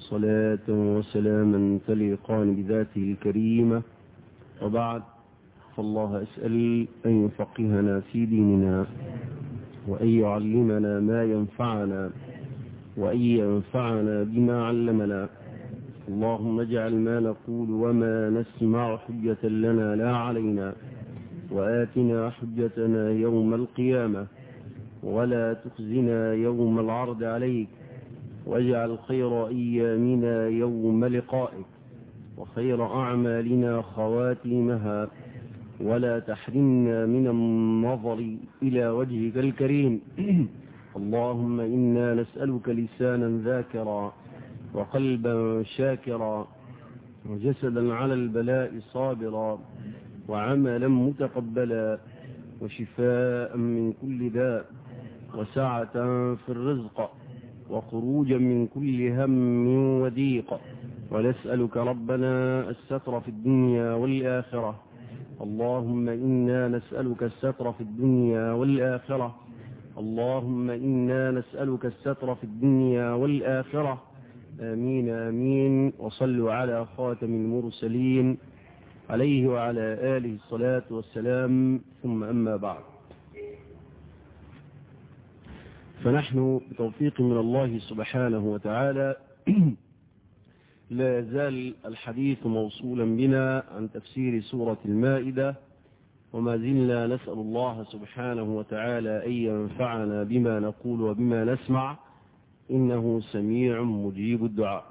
صلاة وسلاما تليقان بذاته الكريمة وبعد فالله أسأل أن يفقهنا في ديننا وأن يعلمنا ما ينفعنا وأن ينفعنا بما علمنا اللهم اجعل ما نقول وما نسمع حجة لنا لا علينا وآتنا حجتنا يوم القيامة ولا تخزنا يوم العرض عليك واجعل خير أيامنا يوم لقائك وخير أعمالنا خواتيمها ولا تحرمنا من النظر إلى وجهك الكريم اللهم إنا نسألك لسانا ذاكرا وقلبا شاكرا وجسدا على البلاء صابرا وعملا متقبلا وشفاء من كل داء وسعة في الرزق وخروجا من كل هم وضيق ونسألك ربنا الستر في الدنيا والآخرة اللهم إنا نسألك الستر في الدنيا والآخرة اللهم إنا نسألك الستر في الدنيا والآخرة آمين آمين وصلوا على خاتم المرسلين عليه وعلى آله الصلاة والسلام ثم أما بعد فنحن بتوفيق من الله سبحانه وتعالى لا يزال الحديث موصولا بنا عن تفسير سورة المائدة وما زلنا نسأل الله سبحانه وتعالى أن ينفعنا بما نقول وبما نسمع إنه سميع مجيب الدعاء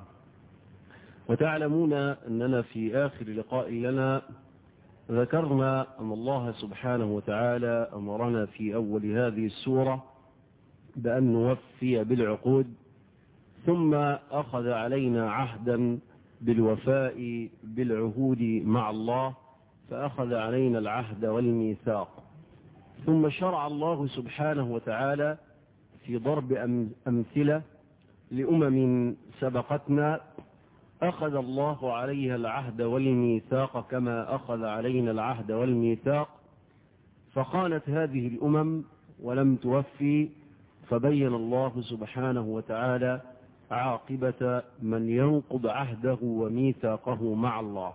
وتعلمون أننا في آخر لقاء لنا ذكرنا أن الله سبحانه وتعالى أمرنا في أول هذه السورة بأن نوفي بالعقود ثم أخذ علينا عهدا بالوفاء بالعهود مع الله فأخذ علينا العهد والميثاق ثم شرع الله سبحانه وتعالى في ضرب أمثلة لأمم سبقتنا أخذ الله عليها العهد والميثاق كما أخذ علينا العهد والميثاق فقالت هذه الأمم ولم توفي فبين الله سبحانه وتعالى عاقبة من ينقض عهده وميثاقه مع الله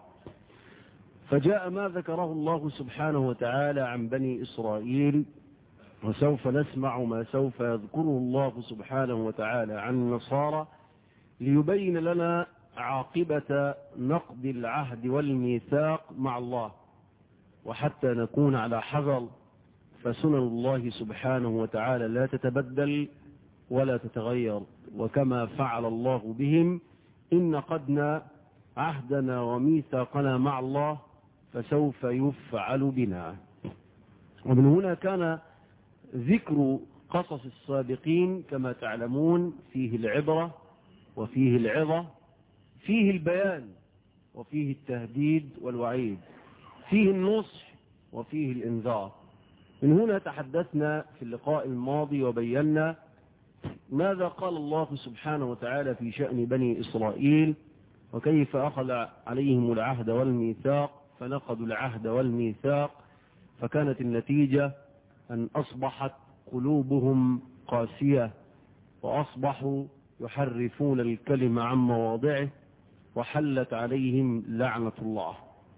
فجاء ما ذكره الله سبحانه وتعالى عن بني إسرائيل وسوف نسمع ما سوف يذكره الله سبحانه وتعالى عن النصارى ليبين لنا عاقبة نقض العهد والميثاق مع الله وحتى نكون على حذر فسنن الله سبحانه وتعالى لا تتبدل ولا تتغير وكما فعل الله بهم إن نقدنا عهدنا وميثاقنا مع الله فسوف يفعل بنا ومن هنا كان ذكر قصص السابقين كما تعلمون فيه العبرة وفيه العظة فيه البيان وفيه التهديد والوعيد فيه النصح وفيه الإنذار من هنا تحدثنا في اللقاء الماضي وبينا ماذا قال الله سبحانه وتعالى في شأن بني إسرائيل وكيف أخذ عليهم العهد والميثاق فنقضوا العهد والميثاق فكانت النتيجة أن أصبحت قلوبهم قاسية وأصبحوا يحرفون الكلمة عن مواضعه وحلت عليهم لعنة الله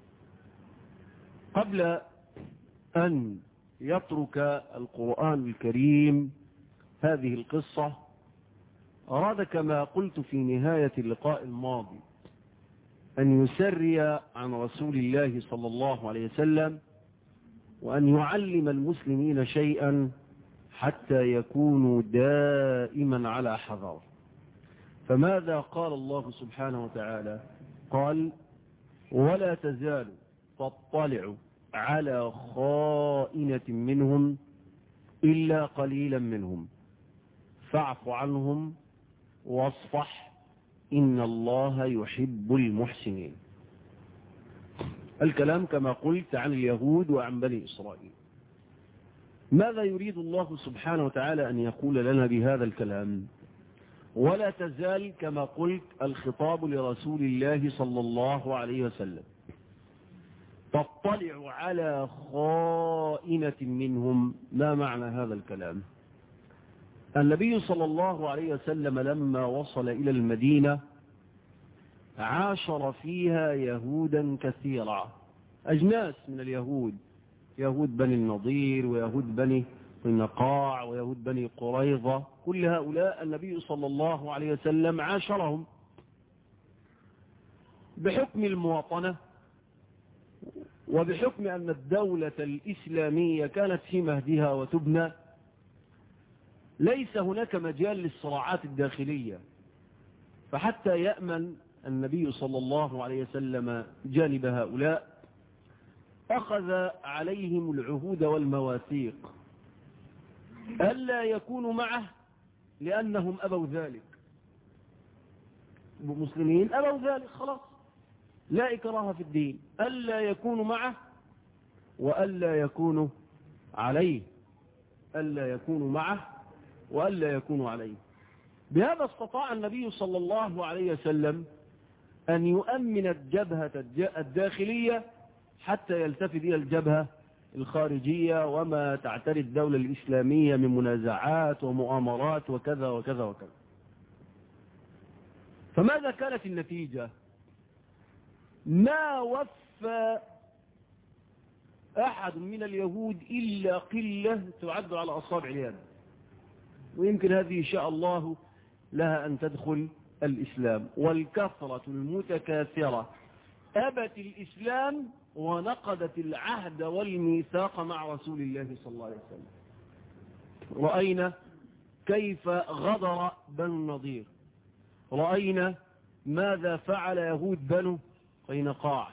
قبل أن يترك القرآن الكريم هذه القصة أراد كما قلت في نهاية اللقاء الماضي أن يسري عن رسول الله صلى الله عليه وسلم وأن يعلم المسلمين شيئا حتى يكونوا دائما على حذر فماذا قال الله سبحانه وتعالى قال ولا تزال تطلع على خائنة منهم إلا قليلا منهم فاعف عنهم واصفح إن الله يحب المحسنين الكلام كما قلت عن اليهود وعن بني إسرائيل ماذا يريد الله سبحانه وتعالى أن يقول لنا بهذا الكلام ولا تزال كما قلت الخطاب لرسول الله صلى الله عليه وسلم تطلع على خائنة منهم ما معنى هذا الكلام النبي صلى الله عليه وسلم لما وصل إلى المدينة عاشر فيها يهودا كثيرا أجناس من اليهود يهود بني النضير ويهود بني النقاع ويهود بني قريظة كل هؤلاء النبي صلى الله عليه وسلم عاشرهم بحكم المواطنة وبحكم أن الدولة الإسلامية كانت في مهدها وتبنى ليس هناك مجال للصراعات الداخلية فحتى يأمن النبي صلى الله عليه وسلم جانب هؤلاء أخذ عليهم العهود والمواثيق ألا يكونوا معه لأنهم أبوا ذلك المسلمين أبوا ذلك خلاص لا إكراه في الدين ألا يكونوا معه وألا يكونوا عليه ألا يكونوا معه وألا يكونوا عليه بهذا استطاع النبي صلى الله عليه وسلم أن يؤمن الجبهة الداخلية حتى يلتفت إلى الجبهة الخارجية وما تعتري الدولة الإسلامية من منازعات ومؤامرات وكذا وكذا وكذا فماذا كانت النتيجة ما وفى أحد من اليهود إلا قلة تعد على أصابع اليد ويمكن هذه إن شاء الله لها أن تدخل الإسلام والكثرة المتكاثرة أبت الإسلام ونقضت العهد والميثاق مع رسول الله صلى الله عليه وسلم رأينا كيف غدر بنو النضير رأينا ماذا فعل يهود بنو قينقاع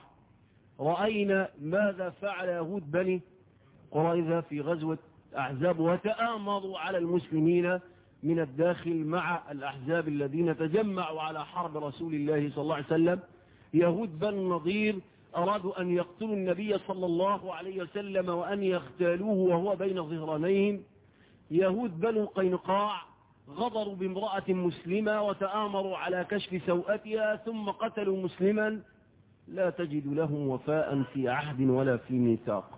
رأينا ماذا فعل يهود بني قريظة في غزوة أحزاب وتآمروا على المسلمين من الداخل مع الأحزاب الذين تجمعوا على حرب رسول الله صلى الله عليه وسلم يهود بن النضير أرادوا أن يقتلوا النبي صلى الله عليه وسلم وأن يختالوه وهو بين ظهرانيهم يهود بنو قينقاع غضروا بامرأة مسلمة وتآمروا على كشف سوءتها ثم قتلوا مسلما لا تجد لهم وفاء في عهد ولا في ميثاق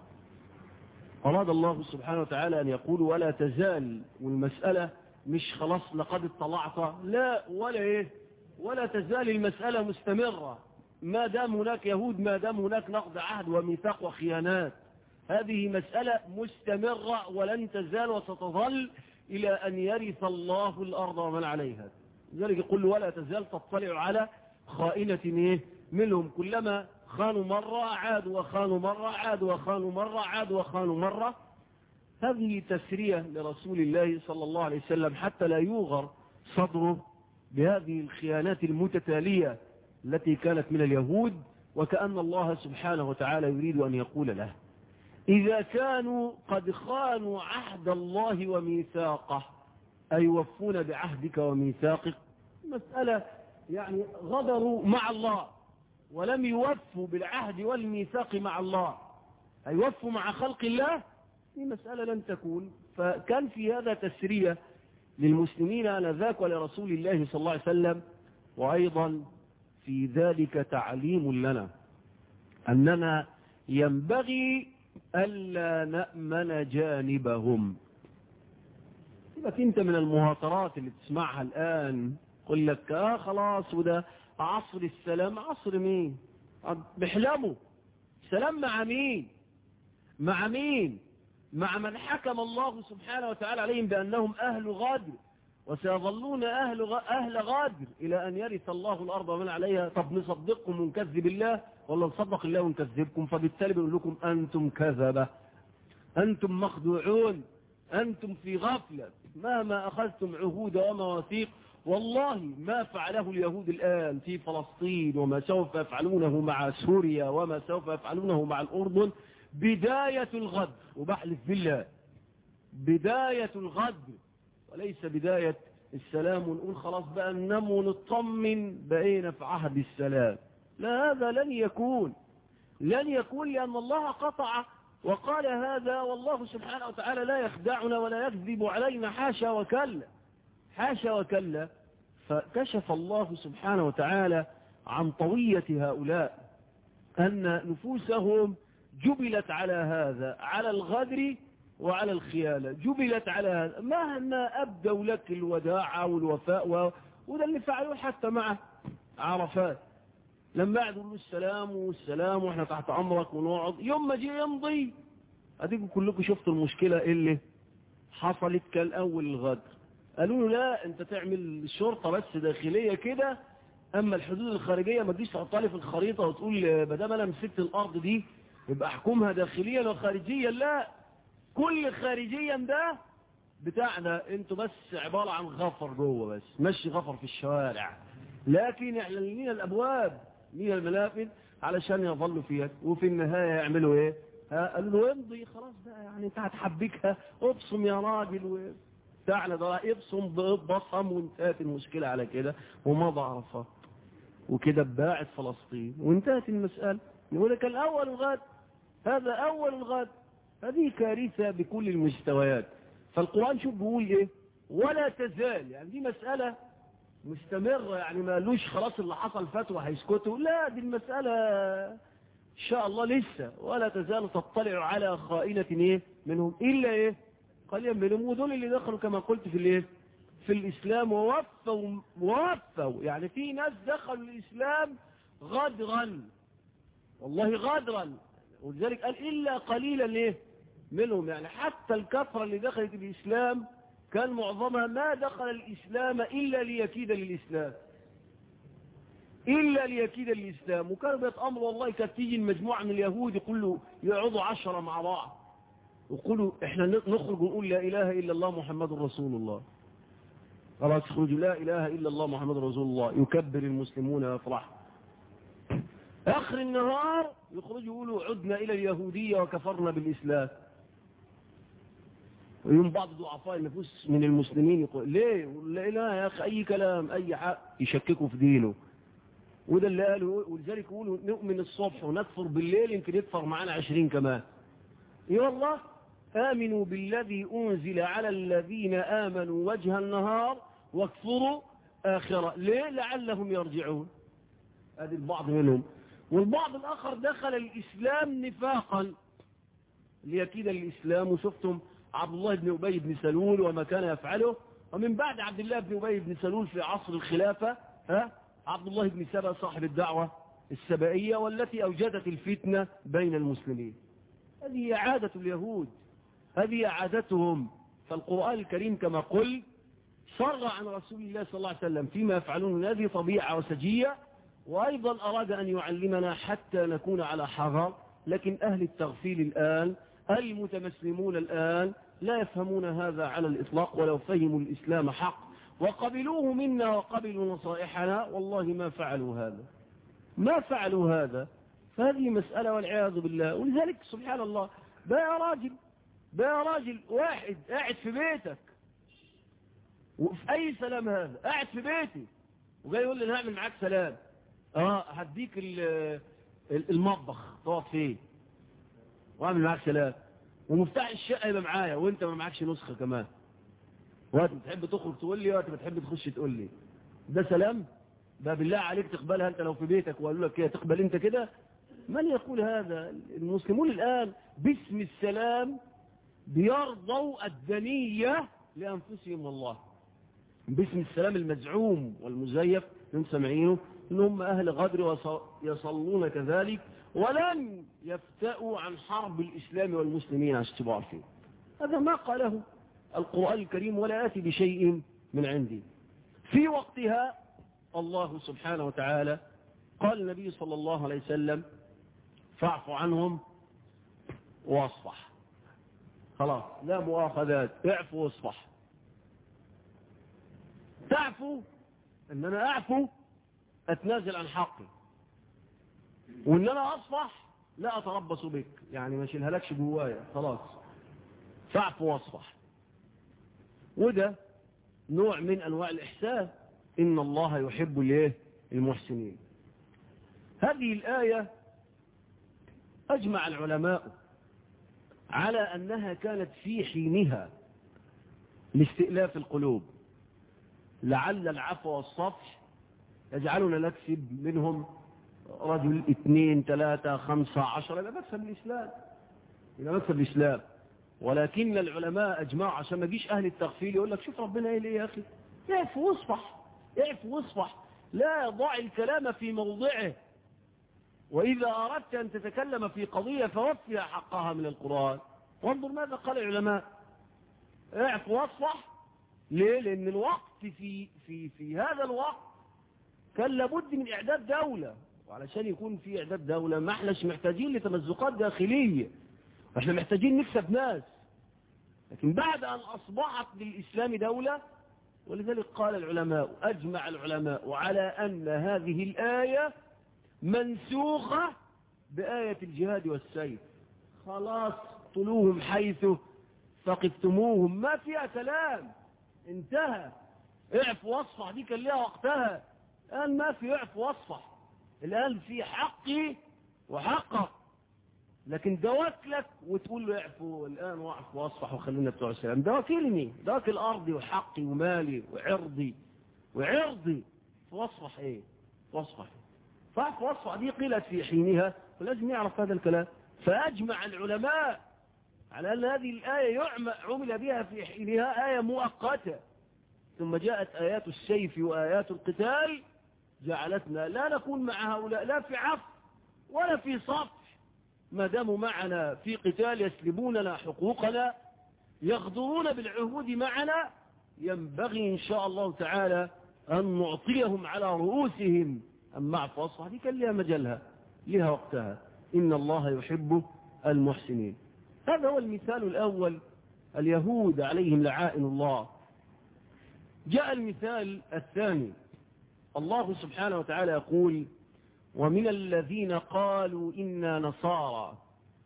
أراد الله سبحانه وتعالى أن يقول ولا تزال والمسألة مش خلاص لقد اطلعت لا ولا إيه ولا تزال المسألة مستمرة ما دام هناك يهود ما دام هناك نقض عهد وميثاق وخيانات هذه مسألة مستمرة ولن تزال وستظل إلى أن يرث الله الأرض ومن عليها لذلك يقول ولا تزال تطلع على خائنة إيه منهم كلما خانوا مرة عادوا وخانوا مرة عادوا وخانوا مرة عادوا وخانوا مرة هذه تسرية لرسول الله صلى الله عليه وسلم حتى لا يوغر صدره بهذه الخيانات المتتالية التي كانت من اليهود وكأن الله سبحانه وتعالى يريد أن يقول له إذا كانوا قد خانوا عهد الله وميثاقه أي وفون بعهدك وميثاقك مسألة يعني غدروا مع الله ولم يوفوا بالعهد والميثاق مع الله أي وفوا مع خلق الله دي مسألة لن تكون فكان في هذا تسرية للمسلمين آنذاك ولرسول الله صلى الله عليه وسلم وأيضا في ذلك تعليم لنا أننا ينبغي ألا نأمن جانبهم يبقى انت من المهاترات اللي تسمعها الآن قل لك آه خلاص وده عصر السلام عصر مين بحلموا سلام مع مين مع مين مع من حكم الله سبحانه وتعالى عليهم بأنهم أهل غادر وسيظلون أهل, غ... أهل غادر إلى أن يرث الله الأرض ومن عليها طب نصدقكم ونكذب الله ولا نصدق الله ونكذبكم فبالتالي بنقول لكم أنتم كذبة أنتم مخدوعون أنتم في غفلة مهما أخذتم عهود ومواثيق والله ما فعله اليهود الآن في فلسطين وما سوف يفعلونه مع سوريا وما سوف يفعلونه مع الأردن بداية الغد وبحلف بالله بداية الغد وليس بداية السلام ونقول خلاص بقى ننام ونطمن بقينا في عهد السلام لا هذا لن يكون لن يكون لأن الله قطع وقال هذا والله سبحانه وتعالى لا يخدعنا ولا يكذب علينا حاشا وكلا حاشا وكلا فكشف الله سبحانه وتعالى عن طوية هؤلاء أن نفوسهم جبلت على هذا على الغدر وعلى الخيانة جبلت على هذا مهما أبدوا لك الوداعة والوفاء و... وده اللي فعلوه حتى مع عرفات لما قعد يقول له السلام والسلام واحنا تحت امرك ونقعد يوم ما جه يمضي اديكم كلكم شفتوا المشكله اللي حصلت كالاول الغدر قالوا له لا انت تعمل شرطه بس داخليه كده اما الحدود الخارجيه ما تجيش تحطها لي في الخريطه وتقول ما دام انا مسكت الارض دي يبقى احكمها داخليا وخارجيا لا كل خارجيا ده بتاعنا انتوا بس عباره عن غفر جوه بس مشي غفر في الشوارع لكن اعلن لنا الابواب لنا المنافذ علشان يظلوا فيها وفي النهايه يعملوا ايه ها قالوا له امضي خلاص بقى يعني انت هتحبكها ابصم يا راجل و... بتاعنا ده ابصم بصم وانتهت المشكله على كده ومضى عرفات وكده باعت فلسطين وانتهت المساله يقول لك الاول الغد هذا اول الغد هذه كارثه بكل المستويات فالقران شوف بيقول ايه ولا تزال يعني دي مساله مستمرة يعني ما قالوش خلاص اللي حصل فتوى هيسكتوا لا دي المسألة إن شاء الله لسه ولا تزال تطلع على خائنة إيه منهم إلا إيه قليلا منهم ودول اللي دخلوا كما قلت في الإيه في الإسلام ووفوا ووفوا يعني في ناس دخلوا الإسلام غدرا والله غدرا ولذلك قال إلا قليلا إيه منهم يعني حتى الكثرة اللي دخلت الإسلام كان معظمها ما دخل الإسلام إلا ليكيد للإسلام إلا ليكيد للإسلام وكانوا بيتأمروا والله كانت تيجي المجموعة من اليهود يقولوا يقعدوا عشرة مع بعض ويقولوا احنا نخرج ونقول لا إله إلا الله محمد رسول الله خلاص يخرجوا لا إله إلا الله محمد رسول الله يكبر المسلمون ويفرحوا آخر النهار يخرجوا يقولوا عدنا إلى اليهودية وكفرنا بالإسلام ويوم بعض ضعفاء النفوس من المسلمين يقول ليه لا لا يا أخي أي كلام أي حق يشككوا في دينه وده اللي قالوا ولذلك يقولوا نؤمن الصبح ونكفر بالليل يمكن يكفر معنا عشرين كمان اي والله آمنوا بالذي أنزل على الذين آمنوا وجه النهار واكفروا آخرة ليه لعلهم يرجعون هذه البعض منهم والبعض الآخر دخل الإسلام نفاقا ليكيد الإسلام وشفتم عبد الله بن أبي بن سلول وما كان يفعله ومن بعد عبد الله بن أبي بن سلول في عصر الخلافة ها عبد الله بن سبا صاحب الدعوة السبائية والتي أوجدت الفتنة بين المسلمين هذه عادة اليهود هذه عادتهم فالقرآن الكريم كما قل شرع عن رسول الله صلى الله عليه وسلم فيما يفعلون هذه طبيعة وسجية وأيضا أراد أن يعلمنا حتى نكون على حذر لكن أهل التغفيل الآن المتمسلمون الآن لا يفهمون هذا على الإطلاق ولو فهموا الإسلام حق وقبلوه منا وقبلوا نصائحنا والله ما فعلوا هذا ما فعلوا هذا فهذه مسألة والعياذ بالله ولذلك سبحان الله بقى راجل بقى راجل واحد قاعد في بيتك وفي أي سلام هذا قاعد في بيتي وجاي يقول لي هعمل معاك سلام اه هديك المطبخ تقعد فيه واعمل معاك سلام ومفتاح الشقة يبقى معايا وانت ما معكش نسخة كمان وقت بتحب تخرج تقول لي وقت بتحب تخش تقول لي ده سلام ده بالله عليك تقبلها انت لو في بيتك وقالوا لك كده تقبل انت كده من يقول هذا المسلمون الآن باسم السلام بيرضوا الدنية لأنفسهم والله باسم السلام المزعوم والمزيف هم سمعينه انهم أهل غدر ويصلون كذلك ولن يفتأوا عن حرب الإسلام والمسلمين عشان تبقوا عارفين هذا ما قاله القرآن الكريم ولا آتي بشيء من عندي في وقتها الله سبحانه وتعالى قال النبي صلى الله عليه وسلم فاعف عنهم واصفح خلاص لا مؤاخذات اعفو واصفح تعفو ان انا اعفو اتنازل عن حقي وان انا اصفح لا اتربص بك يعني ما اشيلهالكش جوايا خلاص فاعفو واصفح وده نوع من انواع الاحسان ان الله يحب الايه المحسنين هذه الايه اجمع العلماء على انها كانت في حينها لاستئلاف القلوب لعل العفو والصفح يجعلنا نكسب منهم رجل اثنين ثلاثة خمسة عشرة يبقى مكسب الإسلام يبقى مكسب الإسلام ولكن العلماء أجمعوا عشان ما يجيش أهل التغفيل يقول لك شوف ربنا إيه ليه يا أخي اعف واصفح اعف واصفح لا يضع الكلام في موضعه وإذا أردت أن تتكلم في قضية فوفي حقها من القرآن وانظر ماذا قال العلماء اعف واصفح ليه لأن الوقت في, في, في هذا الوقت كان لابد من إعداد دولة وعلشان يكون في إعداد دولة ما احناش محتاجين لتمزقات داخلية احنا محتاجين نكسب ناس لكن بعد أن أصبحت للإسلام دولة ولذلك قال العلماء أجمع العلماء على أن هذه الآية منسوخة بآية الجهاد والسيف خلاص طلوهم حيث فقدتموهم ما فيها كلام انتهى اعف واصفح دي كان ليها وقتها الآن ما في اعف واصفح الآن في حقي وحقك لكن ده وكلك وتقول له اعفو الآن واعف واصفح وخلينا بتوع السلام ده وكيلني ده وكيل أرضي وحقي ومالي وعرضي وعرضي فواصفح ايه واصفح فاعف واصفح دي قيلت في حينها ولازم يعرف هذا الكلام فأجمع العلماء على أن هذه الآية عمل بها في حينها آية مؤقتة ثم جاءت آيات السيف وآيات القتال جعلتنا لا نكون مع هؤلاء لا في عفو ولا في صف ما داموا معنا في قتال يسلبوننا حقوقنا يغدرون بالعهود معنا ينبغي إن شاء الله تعالى أن نعطيهم على رؤوسهم أما عفو أصح دي كان لها مجلها لها وقتها إن الله يحب المحسنين هذا هو المثال الأول اليهود عليهم لعائن الله جاء المثال الثاني الله سبحانه وتعالى يقول ومن الذين قالوا إنا نصارى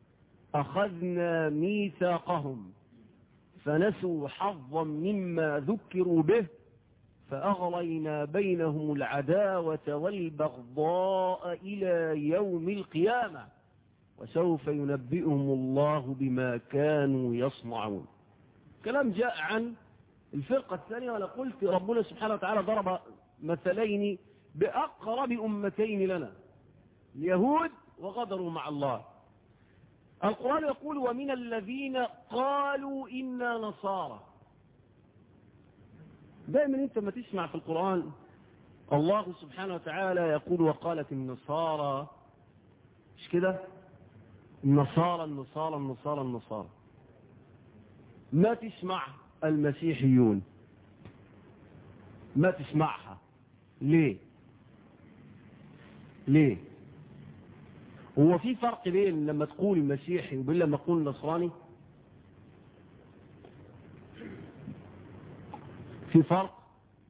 أخذنا ميثاقهم فنسوا حظا مما ذكروا به فأغرينا بينهم العداوة والبغضاء إلى يوم القيامة وسوف ينبئهم الله بما كانوا يصنعون كلام جاء عن الفرقة الثانية وأنا قلت ربنا سبحانه وتعالى ضرب مثلين بأقرب أمتين لنا اليهود وغدروا مع الله القرآن يقول ومن الذين قالوا إنا نصارى دائما انت ما تسمع في القرآن الله سبحانه وتعالى يقول وقالت النصارى مش كده النصارى النصارى النصارى النصارى ما تسمع المسيحيون ما تسمعها ليه ليه هو في فرق بين لما تقول مسيحي وبين لما تقول نصراني في فرق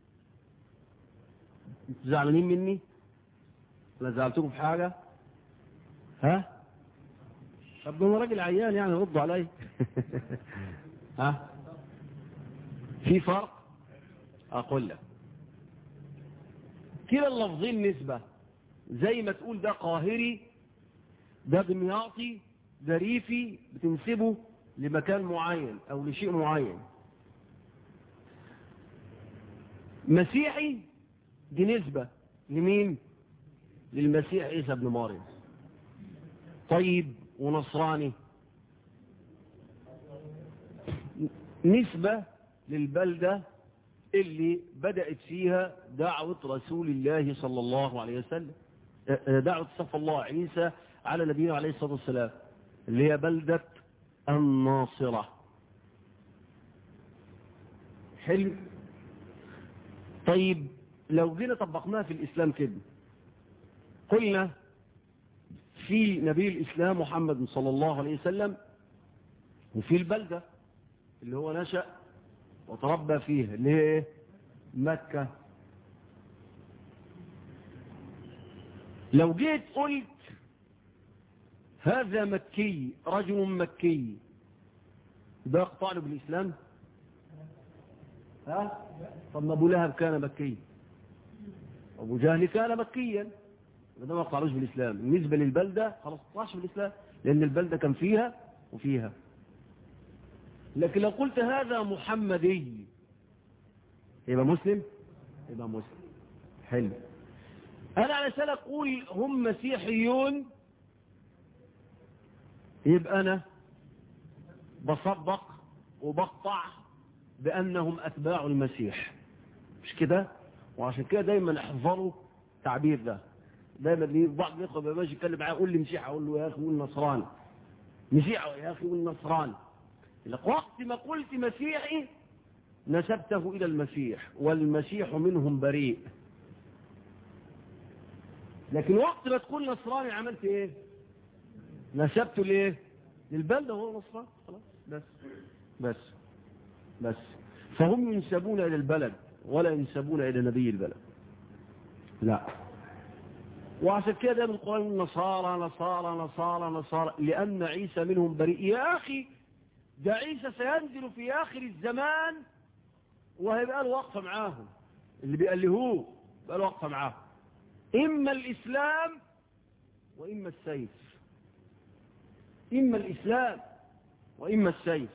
زعلانين مني ولا زعلتكم في حاجة ها طب انا راجل عيان يعني ردوا علي ها في فرق اقول لك كلا اللفظين نسبة زي ما تقول ده قاهري ده دمياطي ده ريفي بتنسبه لمكان معين او لشيء معين مسيحي دي نسبة لمين للمسيح عيسى ابن مريم طيب ونصراني نسبة للبلدة اللي بدأت فيها دعوة رسول الله صلى الله عليه وسلم دعوة صف الله عيسى على نبينا عليه الصلاة والسلام اللي هي بلدة الناصرة حلو طيب لو جينا طبقناها في الإسلام كده قلنا في نبي الإسلام محمد صلى الله عليه وسلم وفي البلدة اللي هو نشأ وتربى فيها اللي هي ايه مكة لو جيت قلت هذا مكي رجل مكي ده اقطعنا بالإسلام ها طب ما ابو لهب كان مكي ابو جهل كان مكيا ده ما اقطعلوش بالإسلام بالنسبة للبلدة خلاص اقطعش بالإسلام لأن البلدة كان فيها وفيها لكن لو قلت هذا محمدي يبقى مسلم يبقى مسلم حلو أنا علشان أقول هم مسيحيون يبقى أنا بصدق وبقطع بأنهم أتباع المسيح مش كده وعشان كده دايما احذروا تعبير ده دايما ليه بعض الاخوه بيبقى ماشي يتكلم معايا يقول لي مسيحي اقول له يا اخي قول نصراني مسيحي يا اخي قول نصراني لك وقت ما قلت مسيحي نسبته الى المسيح والمسيح منهم بريء لكن وقت ما تقول نصراني عملت ايه نسبته ليه للبلده وهو نصراني خلاص بس بس بس فهم ينسبون الى البلد ولا ينسبون الى نبي البلد لا وعشان كده دايما القرآن نصارى نصارى نصارى نصارى لأن عيسى منهم بريء يا أخي ده عيسى سينزل في آخر الزمان وهيبقى له وقفة معاهم اللي بيألهوه بقى له وقفة معاهم إما الإسلام وإما السيف إما الإسلام وإما السيف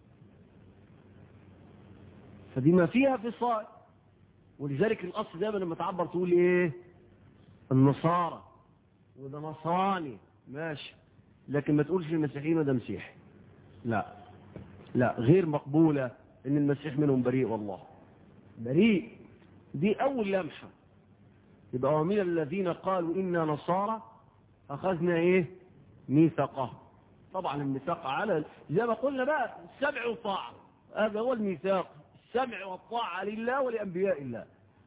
فدي ما فيها فصال ولذلك الأصل دائما لما تعبر تقول إيه النصارى وده نصراني ماشي لكن ما تقولش المسيحيين وده مسيحي لا لا غير مقبولة ان المسيح منهم بريء والله بريء دي اول لمحة يبقى ومن الذين قالوا انا نصارى اخذنا ايه ميثاقه طبعا الميثاق على زي ما قلنا بقى السمع والطاعة هذا هو الميثاق السمع والطاعة لله ولأنبياء الله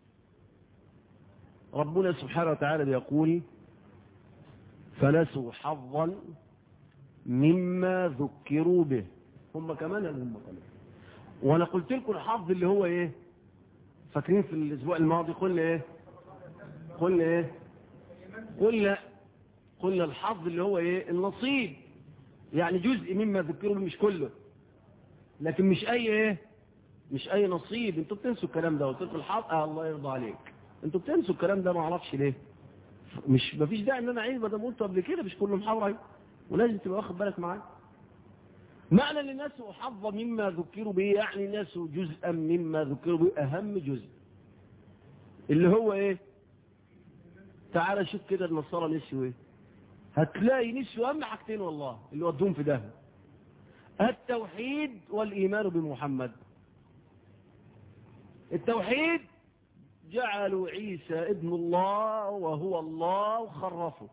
ربنا سبحانه وتعالى بيقول فنسوا حظا مما ذكروا به هم كمان اللي هم كمان وانا قلت لكم الحظ اللي هو ايه فاكرين في الاسبوع الماضي قلنا ايه قلنا ايه قلنا قلنا الحظ اللي هو ايه النصيب يعني جزء مما ذكروا به مش كله لكن مش اي ايه مش اي نصيب انتوا بتنسوا الكلام ده قلت لكم الحظ آه الله يرضى عليك انتوا بتنسوا الكلام ده ما اعرفش ليه مش مفيش داعي ان انا اعيد ما دام قلته قبل كده مش كل محاضره ولازم تبقى واخد بالك معايا معنى ان الناس حظ مما ذكروا به يعني الناس جزءا مما ذكروا به اهم جزء اللي هو ايه تعال شوف كده النصارى نسوا ايه هتلاقي نسوا اهم حاجتين والله اللي ودوهم في ده التوحيد والايمان بمحمد التوحيد جعلوا عيسى ابن الله وهو الله وخرفوا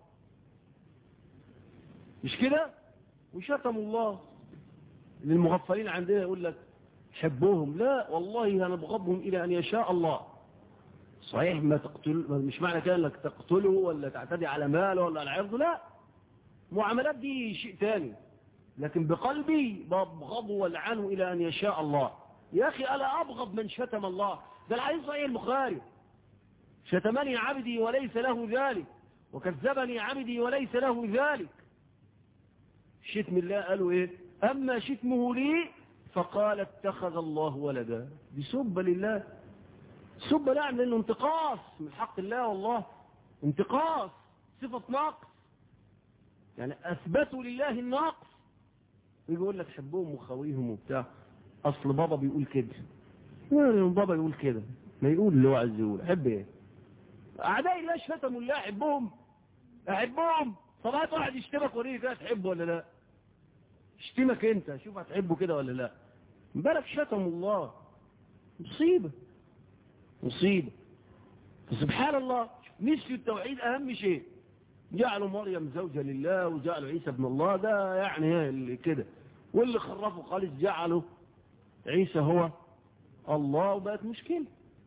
مش كده وشتموا الله للمغفلين عندنا يقول لك حبوهم لا والله انا بغضهم الى ان يشاء الله صحيح ما تقتل مش معنى كده انك تقتله ولا تعتدي على ماله ولا على عرضه لا معاملات دي شيء تاني لكن بقلبي ببغضه والعنه الى ان يشاء الله يا اخي الا ابغض من شتم الله ده الحديث صحيح البخاري شتمني عبدي وليس له ذلك وكذبني عبدي وليس له ذلك شتم الله قالوا ايه اما شتمه لي فقال اتخذ الله ولدا دي سب لله سب لا لانه انتقاص من حق الله والله انتقاص صفة نقص يعني اثبتوا لله النقص يقول لك حبهم وخويهم وبتاع اصل بابا بيقول كده يعني بابا يقول كده ما يقول اللي هو عايز يقول احب ايه اعداء الله شتموا الله احبهم احبهم طب هات واحد يشتمك وريني كده تحبه ولا لا اشتمك انت شوف هتحبه كده ولا لا بالك شتموا الله مصيبة مصيبة سبحان الله نسيوا التوحيد اهم شيء جعلوا مريم زوجة لله وجعلوا عيسى ابن الله ده يعني اللي كده واللي خرفوا خالص جعلوا عيسى هو الله وبقت مشكلة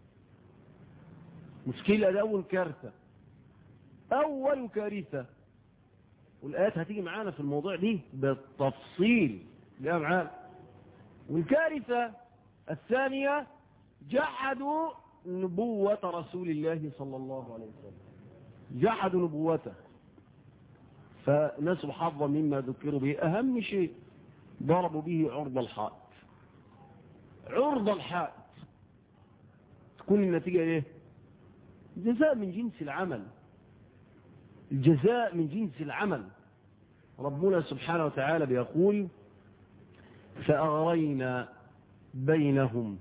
مشكلة ده أول كارثة أول كارثة والآيات هتيجي معانا في الموضوع دي بالتفصيل جاء معانا والكارثة الثانية جحدوا نبوة رسول الله صلى الله عليه وسلم جحدوا نبوته فنسوا حظا مما ذكروا به أهم شيء ضربوا به عرض الحائط عرض الحائط تكون النتيجة ايه الجزاء من جنس العمل الجزاء من جنس العمل ربنا سبحانه وتعالى بيقول فأغرينا بينهم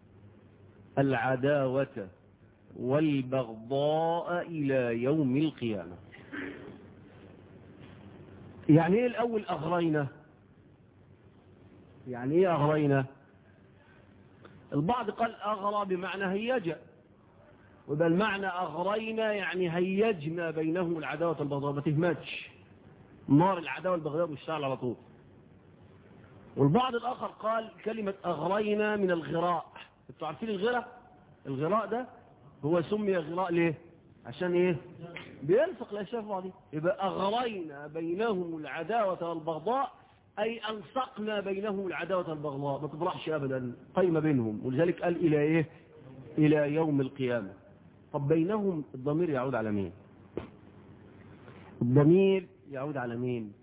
العداوة والبغضاء إلى يوم القيامة يعني ايه الأول أغرينا يعني ايه أغرينا البعض قال أغرى بمعنى هيجة ويبقى المعنى أغرينا يعني هيجنا بينهم العداوة والبغضاء ما تهمتش نار العداوة والبغضاء والشعل على طول والبعض الآخر قال كلمة أغرينا من الغراء انتوا عارفين الغراء الغراء ده هو سمي غراء ليه عشان ايه بيلصق الاشياء في بعضها يبقى أغرينا بينهم العداوة والبغضاء أي ألصقنا بينهم العداوة والبغضاء ما تطرحش أبدا قيمة بينهم ولذلك قال إلى إيه إلى يوم القيامة طب بينهم الضمير يعود على مين الضمير يعود على مين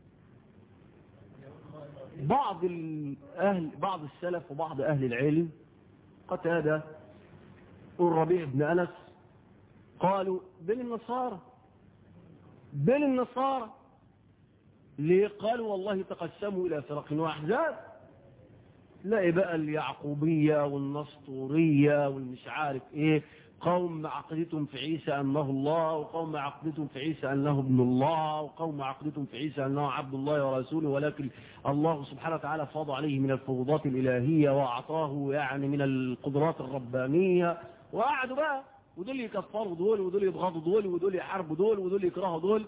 بعض الأهل بعض السلف وبعض أهل العلم قتادة والربيع بن أنس قالوا بين النصارى بين النصارى ليه قالوا والله تقسموا إلى فرق وأحزاب تلاقي بقى اليعقوبية والنسطورية والمش عارف ايه قوم عقدتهم في عيسى أنه الله وقوم عقدتهم في عيسى أنه ابن الله وقوم عقدتهم في عيسى أنه عبد الله ورسوله ولكن الله سبحانه وتعالى فاض عليه من الفروضات الإلهية وأعطاه يعني من القدرات الربانية وقعدوا بقى ودول يكفروا دول ودول يبغضوا دول ودول يحاربوا دول ودول يكرهوا دول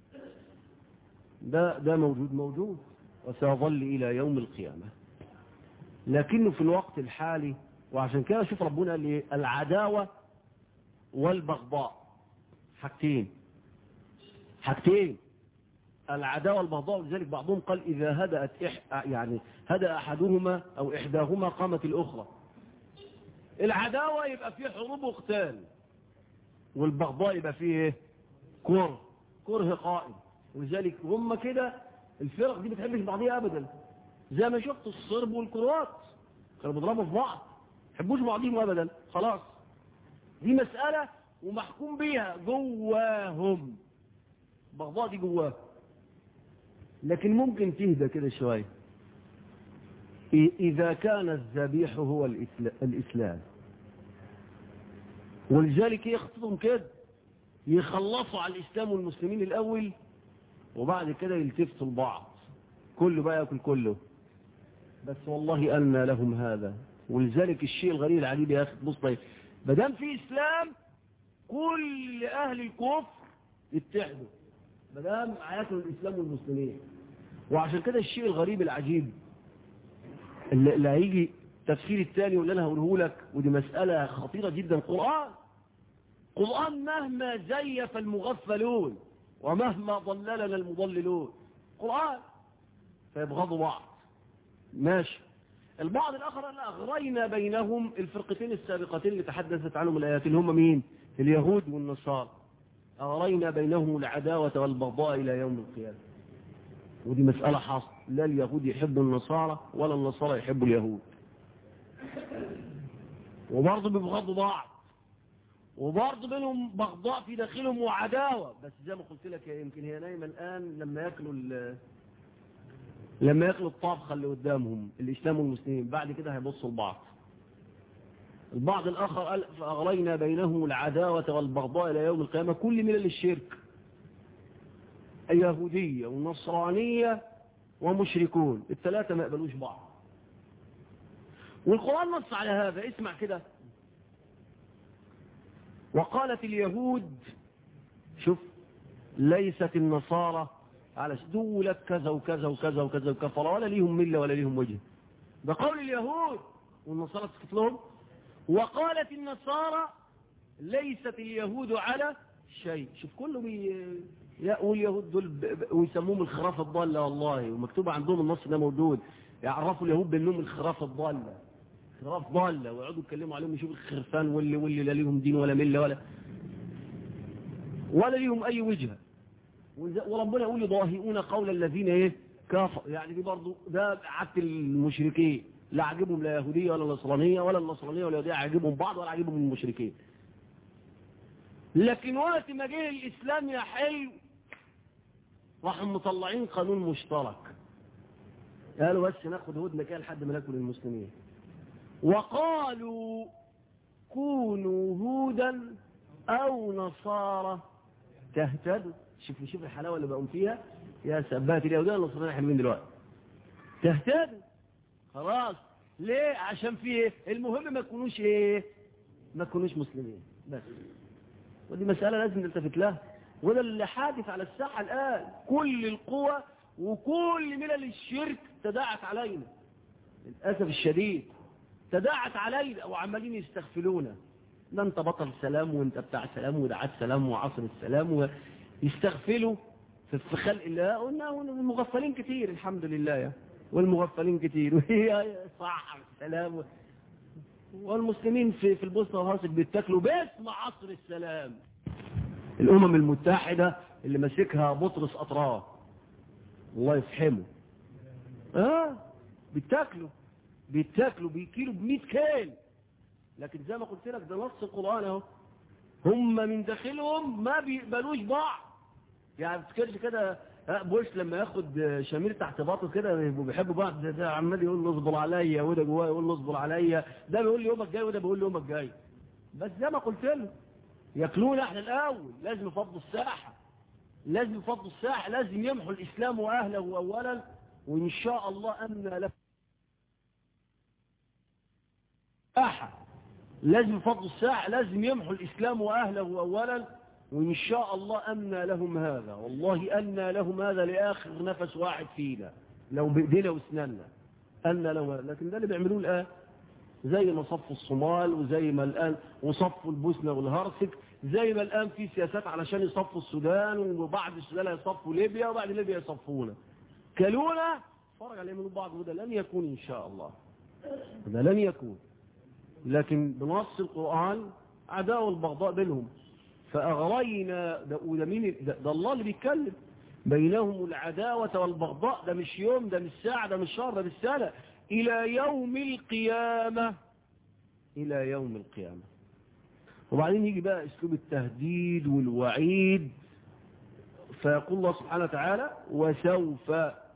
ده ده موجود موجود وسيظل إلى يوم القيامة لكنه في الوقت الحالي وعشان كده شوف ربنا قال ايه العداوة والبغضاء حاجتين حاجتين العداوة والبغضاء ولذلك بعضهم قال إذا هدأت إح يعني هدأ أحدهما أو إحداهما قامت الأخرى العداوة يبقى فيه حروب وقتال والبغضاء يبقى فيه ايه كره كره قائم ولذلك هم كده الفرق دي بتحبش بعضيها أبدا زي ما شفت الصرب والكروات كانوا بيضربوا في بعض يحبوش بعضهم ابدا خلاص دي مسألة ومحكوم بيها جواهم بغضاء دي جواهم لكن ممكن تهدى كده شوية إذا كان الذبيح هو الإسلام ولذلك يخططهم كده يخلصوا على الإسلام والمسلمين الأول وبعد كده يلتفتوا البعض كله بقى يأكل كله بس والله أن لهم هذا ولذلك الشيء الغريب العجيب يا أخي بص طيب ما دام في إسلام كل أهل الكفر يتحدوا ما دام هياكلوا الإسلام والمسلمين وعشان كده الشيء الغريب العجيب اللي, اللي هيجي تفسير الثاني واللي أنا هقوله لك ودي مسألة خطيرة جدا قرآن قرآن مهما زيف المغفلون ومهما ضللنا المضللون قرآن فيبغضوا بعض ماشي البعض الآخر قال أغرينا بينهم الفرقتين السابقتين اللي تحدثت عنهم الآيات اللي هم مين اليهود والنصارى أغرينا بينهم العداوة والبغضاء إلى يوم القيامة ودي مسألة حاصلة لا اليهود يحبوا النصارى ولا النصارى يحبوا اليهود وبرضه بيبغضوا بعض وبرضه بينهم بغضاء في داخلهم وعداوة بس زي ما قلت لك يمكن هي نايمة الآن لما ياكلوا لما ياكلوا الطبخة اللي قدامهم الإسلام والمسلمين بعد كده هيبصوا لبعض البعض الآخر قال فأغرينا بينهم العداوة والبغضاء إلى يوم القيامة كل ملل الشرك اليهودية والنصرانية ومشركون الثلاثة ما يقبلوش بعض والقرآن نص على هذا اسمع كده وقالت اليهود شوف ليست النصارى على دولة كذا وكذا وكذا وكذا وكفر ولا ليهم ملة ولا ليهم وجه ده قول اليهود والنصارى تسكت لهم وقالت النصارى ليست اليهود على شيء شوف كله بي يقول اليهود دول ويسموهم الخرافة الضالة والله ومكتوب عندهم النص ده موجود يعرفوا اليهود بانهم الخرافة الضالة خراف ضالة ويقعدوا يتكلموا عليهم يشوفوا الخرفان واللي واللي لا ليهم دين ولا ملة ولا ولا ليهم اي وجهه وربنا يقول يضاهئون قول الذين ايه كافر يعني دي برضه ده عادة المشركين لا عجبهم لا يهودية ولا نصرانية ولا النصرانية ولا يهودية عجبهم بعض ولا عجبهم المشركين لكن وقت ما جه الإسلام يا حلو راحوا مطلعين قانون مشترك قالوا بس ناخد هدنة كده لحد ما ناكل المسلمين وقالوا كونوا هودا أو نصارى تهتدوا شوف شوف الحلاوة اللي بقوم فيها يا سبات اليهودية والنصرانية حلوين دلوقتي تهتدوا خلاص ليه عشان في ايه المهم ما تكونوش ايه ما تكونوش مسلمين بس ودي مسألة لازم نلتفت لها وده اللي حادث على الساحة الآن كل القوى وكل ملل الشرك تداعت علينا للأسف الشديد تداعت علينا وعمالين يستغفلونا ده انت بطل سلام وانت بتاع سلام ودعاة سلام وعصر السلام ويستغفلوا في خلق الله قلنا والمغفلين كتير الحمد لله يا والمغفلين كتير وهي صح السلام والمسلمين في في البوسنه والهرسك بيتاكلوا باسم عصر السلام الامم المتحده اللي ماسكها بطرس اطراف الله يفحمه اه بيتاكلوا بيتاكلوا بيكيلوا ب 100 كيل لكن زي ما قلت لك ده نص القران اهو هم من داخلهم ما بيقبلوش بعض يعني تفتكرش كده بوش لما ياخد شمير تحت باطه كده بيحبوا بعض ده, ده عمال يقول له اصبر عليا وده جواه يقول له اصبر عليا ده بيقول لي يومك جاي وده بيقول لي يومك جاي بس زي ما قلت له ياكلونا احنا الاول لازم يفضوا الساحه لازم يفضوا الساحه لازم يمحوا الاسلام واهله اولا وان شاء الله امن له ساحه لازم يفضوا الساحه لازم يمحوا الاسلام واهله اولا وإن شاء الله أمنى لهم هذا والله أمنى لهم هذا لآخر نفس واحد فينا لو بإيدينا واسناننا أمنى لهم هذا لكن ده اللي بيعملوه الآن زي ما صفوا الصومال وزي ما الآن وصفوا البوسنة والهرسك زي ما الآن في سياسات علشان يصفوا السودان وبعد السودان يصفوا ليبيا وبعد ليبيا يصفونا كلونا فرج عليهم من بعض وده لن يكون إن شاء الله ده لن يكون لكن بنص القرآن عداء والبغضاء بينهم فأغرينا ده, وده, مين ده, ده الله اللي بيتكلم بينهم العداوة والبغضاء ده مش يوم ده مش ساعة ده مش شهر ده مش سنة إلى يوم القيامة إلى يوم القيامة وبعدين يجي بقى اسلوب التهديد والوعيد فيقول الله سبحانه وتعالى وسوف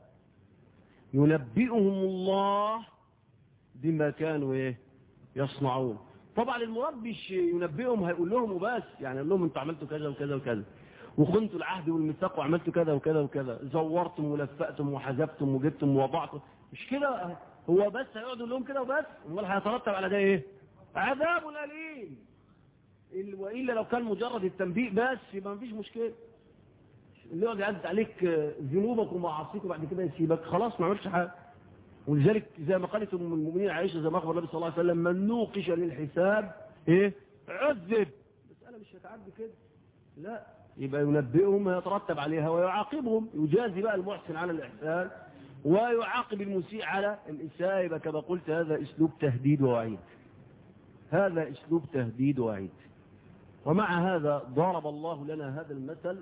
ينبئهم الله بما كانوا ايه يصنعون طبعا المراد مش ينبئهم هيقول لهم وبس يعني يقول لهم انتوا عملتوا كذا وكذا وكذا وخنتوا العهد والميثاق وعملتوا كذا وكذا وكذا زورتم ولفقتم وحذفتم وجبتم ووضعتم مش كده هو بس هيقعد يقول لهم كده وبس امال هيترتب على ده ايه عذاب اليم والا لو كان مجرد التنبيه بس يبقى مفيش مشكله اللي يقعد يعدد عليك ذنوبك ومعاصيك وبعد كده يسيبك خلاص ما عملش حاجه ولذلك زي ما قالت ام المؤمنين عائشه زي ما اخبر النبي صلى الله عليه وسلم من نوقش للحساب ايه عذب المساله مش هتعدي كده لا يبقى ينبئهم ويترتب عليها ويعاقبهم يجازي بقى المحسن على الاحسان ويعاقب المسيء على الاساءه يبقى كما قلت هذا اسلوب تهديد ووعيد هذا اسلوب تهديد ووعيد ومع هذا ضرب الله لنا هذا المثل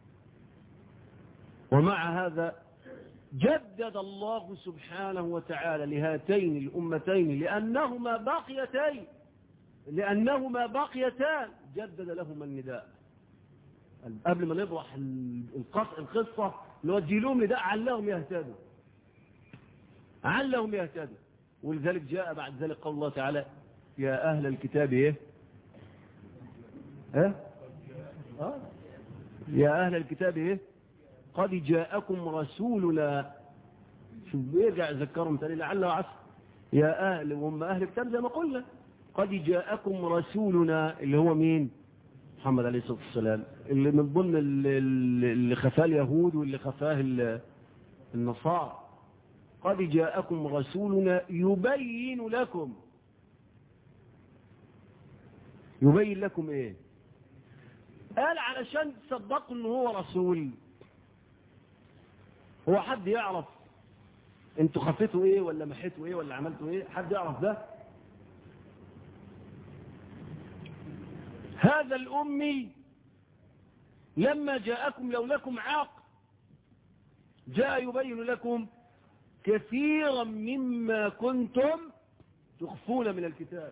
ومع هذا جدد الله سبحانه وتعالى لهاتين الأمتين لأنهما باقيتين لأنهما باقيتان جدد لهما النداء قبل ما نبرح القصة نوجه لهم نداء علهم يهتدوا علهم يهتدوا ولذلك جاء بعد ذلك قول الله تعالى يا أهل الكتاب إيه ها أه؟ يا أهل الكتاب إيه قد جاءكم رسولنا شوف بيرجع يذكرهم تاني لعل وعسى يا أهل وهم أهل الكتاب زي ما قلنا قد جاءكم رسولنا اللي هو مين محمد عليه الصلاة والسلام اللي من ضمن اللي خفاه اليهود واللي خفاه النصارى قد جاءكم رسولنا يبين لكم يبين لكم ايه قال علشان تصدقوا ان هو رسول هو حد يعرف انتوا خفيتوا ايه ولا محيتوا ايه ولا عملتوا ايه حد يعرف ده هذا الأمي لما جاءكم لو لكم عاق جاء يبين لكم كثيرا مما كنتم تخفون من الكتاب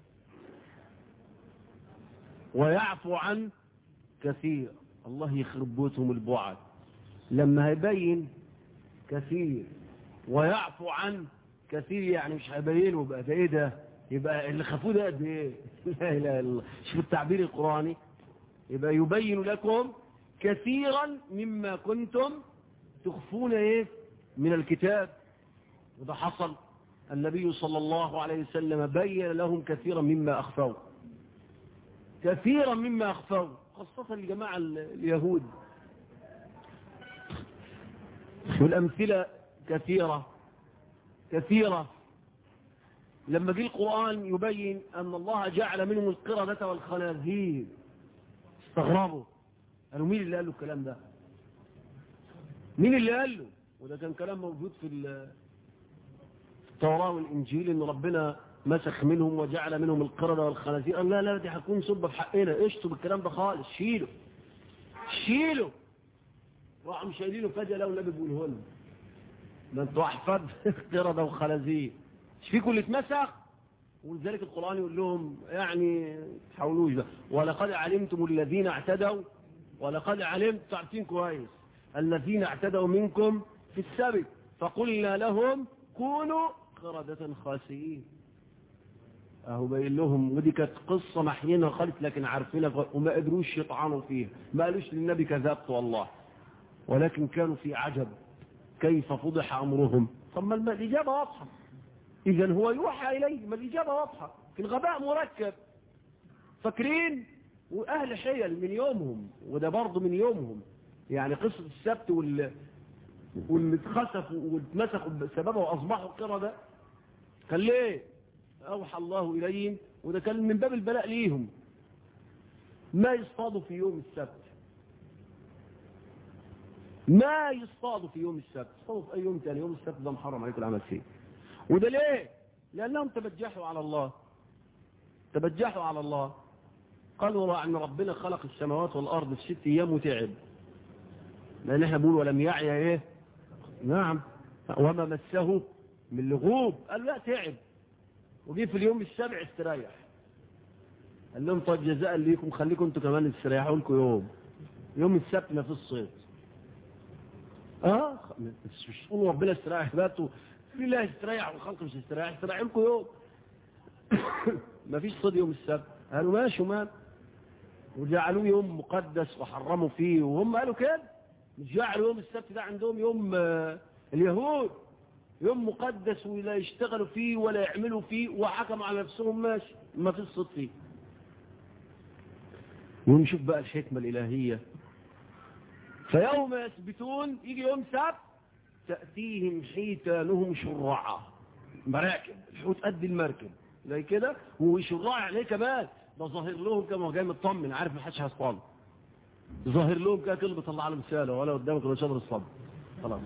ويعفو عن كثير الله يخرب بيوتهم البعد لما هيبين كثير ويعفو عن كثير يعني مش هيبينه بقى ده ايه ده يبقى اللي خافوه ده قد ايه لا اله الا الله شوف التعبير القراني يبقى يبين لكم كثيرا مما كنتم تخفون ايه من الكتاب وده حصل النبي صلى الله عليه وسلم بين لهم كثيرا مما اخفوا كثيرا مما اخفوا خاصة الجماعة اليهود والأمثلة كثيرة كثيرة لما جه القرآن يبين أن الله جعل منهم القردة والخنازير استغربوا قالوا مين اللي قال له الكلام ده مين اللي قال له وده كان كلام موجود في التوراة والإنجيل إن ربنا مسخ منهم وجعل منهم القردة والخنازير قال لا لا دي هتكون سبة في حقنا اشتوا بالكلام ده خالص شيله شيله راحوا شايلينه فجأة لو النبي بيقوله لهم ده انتوا احفاد قردة وخنازير مش فيكم اللي اتمسخ ولذلك القرآن يقول لهم يعني تحاولوش ده ولقد علمتم الذين اعتدوا ولقد علمت تعرفين كويس الذين اعتدوا منكم في السبت فقلنا لهم كونوا قردة خاسئين اهو باين لهم ودي كانت قصة محينة خالص لكن عارفينها وما قدروش يطعنوا فيها ما قالوش للنبي كذبت والله ولكن كانوا في عجب كيف فضح أمرهم طب ما الإجابة واضحة إذا هو يوحى إليه ما الإجابة واضحة في الغباء مركب فاكرين وأهل حيل من يومهم وده برضه من يومهم يعني قصة السبت وال واللي اتخسفوا واتمسكوا بسببه وأصبحوا قردة كان ليه أوحى الله إليهم وده كان من باب البلاء ليهم ما يصطادوا في يوم السبت ما يصطادوا في يوم السبت يصطادوا في أي يوم تاني يوم السبت ده محرم عليكم العمل فيه وده ليه لأنهم تبجحوا على الله تبجحوا على الله قالوا أن ربنا خلق السماوات والأرض في ست أيام وتعب لأن احنا بنقول ولم يعي ايه نعم وما مسه من لغوب قال لا تعب وجي في اليوم السابع استريح قال لهم طيب جزاء ليكم خليكم انتوا كمان تستريحوا لكم يوم يوم السبت ما في الصيد اه مش تقولوا ربنا استريح باتوا في الله يستريح والخلق مش يستريح استريح لكم يوم ما فيش صيد يوم السبت قالوا ماشي ومال وجعلوه يوم مقدس وحرموا فيه وهم قالوا كده مش جعلوا يوم السبت ده عندهم يوم آه اليهود يوم مقدس ولا يشتغلوا فيه ولا يعملوا فيه وحكموا على نفسهم ماشي ما في الصيد فيه ونشوف بقى الحكمة الإلهية فيوم يثبتون يجي يوم سبت تأتيهم حيتانهم شرعا مراكب الحوت قد المركب زي كده وشرع عليه كمان ده ظاهر لهم كما هو جاي مطمن عارف ما حدش هيصطاد ظاهر لهم كده كله بيطلع لهم رساله ولا قدامك ولا شجر الصبر خلاص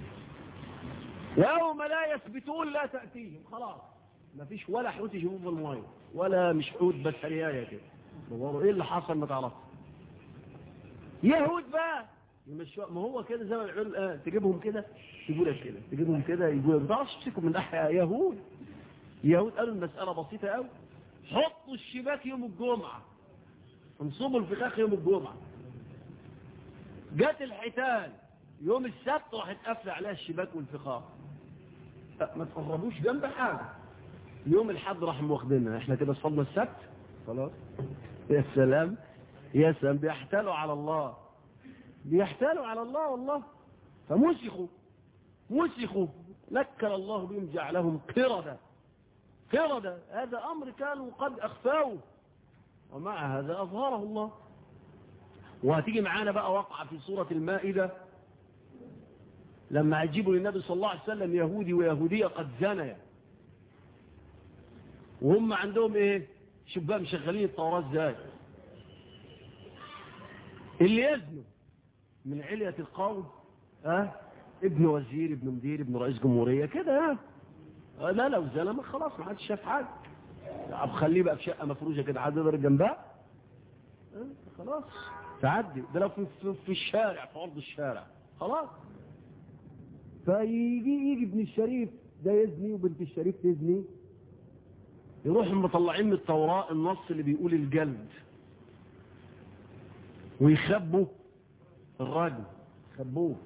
يوم لا يثبتون لا تأتيهم خلاص ما فيش ولا حوت يشوفوه في المايه ولا مش حوت بس ريايه كده دوروا ايه اللي حصل ما تعرفش يهود بقى يمشوا ما هو كده زي ما بيقولوا الان تجيبهم كده يجوا لك كده تجيبهم كده يجوا لك ما تعرفش تمسكهم من ناحيه يهود يهود قالوا المساله بسيطه قوي حطوا الشباك يوم الجمعه انصبوا الفخاخ يوم الجمعه جت الحيتان يوم السبت راح تقفل عليها الشباك والفخاخ ما تقربوش جنب حاجه يوم الحد راح واخدينها احنا كده صلنا السبت خلاص يا سلام يا سلام بيحتالوا على الله بيحتالوا على الله والله فمسخوا مسخوا نكل الله بهم جعلهم قردة قردة هذا أمر كانوا قد أخفاوه ومع هذا أظهره الله وهتيجي معانا بقى وقعة في سورة المائدة لما عجبوا للنبي صلى الله عليه وسلم يهودي ويهودية قد زنيا وهم عندهم ايه شوف بقى مشغلين التوراة ازاي اللي يزنوا من علية القوم ها ابن وزير ابن مدير ابن رئيس جمهورية كده ها لا لو زنى ما خلاص ما حدش شاف حاجة طب خليه بقى في شقة مفروشة كده حد يضرب جنبها خلاص تعدي ده لو في, في, في الشارع في عرض الشارع خلاص فيجي يجي ابن الشريف ده يزني وبنت الشريف تزني يروحوا مطلعين من التوراة النص اللي بيقول الجلد ويخبوا الراجل خبوه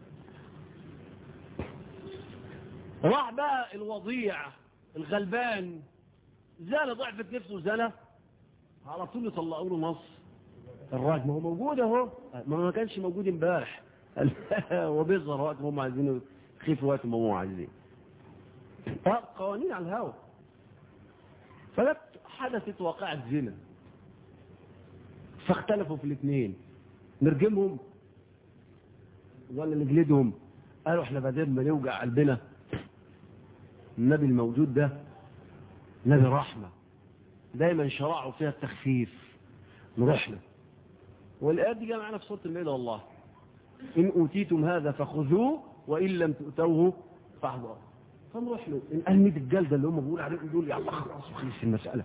راح بقى الوضيع الغلبان زانة ضعفت نفسه زانة على طول يطلعوا له نص الراجل ما هو موجود اهو ما ما كانش موجود امبارح هو بيظهر وقت ما هم عايزينه خيف وقت ما هم عايزين قوانين على الهوا فلت حدثت واقعة زنا فاختلفوا في الاثنين نرجمهم ولا نجلدهم قالوا احنا بدل ما نوجع قلبنا النبي الموجود ده نبي رحمة دايما شرعوا فيها التخفيف نروح له والآيات دي معنا في سورة المائدة والله إن أوتيتم هذا فخذوه وإن لم تؤتوه فاحذروا فنروح له إن قال 100 الجلدة اللي هم بيقولوا عليهم دول يا الله خلاص وخلص المسألة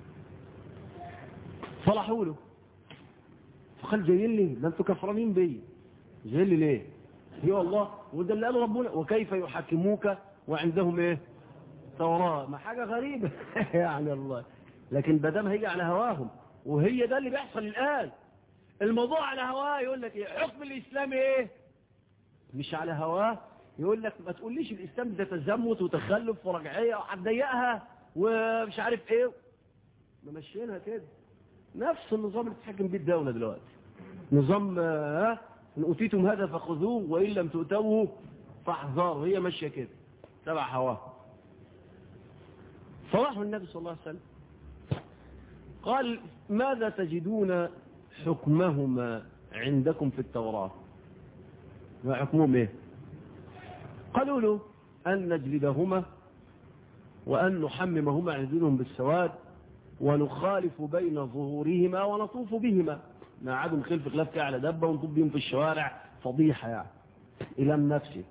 صلحوا له فقال جايين لي ده انتوا كفرانين بيا جايين لي ليه؟ يا الله وده اللي قال ربنا وكيف يحكموك وعندهم ايه؟ توراة ما حاجة غريبة يعني الله لكن بدام هي على هواهم وهي ده اللي بيحصل الآن الموضوع على هواه يقول لك ايه حكم الإسلام ايه مش على هواه يقول لك ما تقوليش الإسلام ده تزمت وتخلف ورجعية وهتضيقها ومش عارف ايه ممشينها كده نفس النظام اللي تتحكم بيه الدولة دلوقتي نظام ها ان اوتيتم هذا فخذوه وان لم تؤتوه فاحذروا هي ماشيه كده تبع هواه فراحوا النبي صلى الله عليه وسلم قال ماذا تجدون حكمهما عندكم في التوراة ما حكمهم ايه قالوا له أن نجلدهما وأن نحممهما عندهم بالسواد ونخالف بين ظهورهما ونطوف بهما ما عادوا خلف خلاف على دبة ونطوف بهم في الشوارع فضيحة يعني إلى نفسه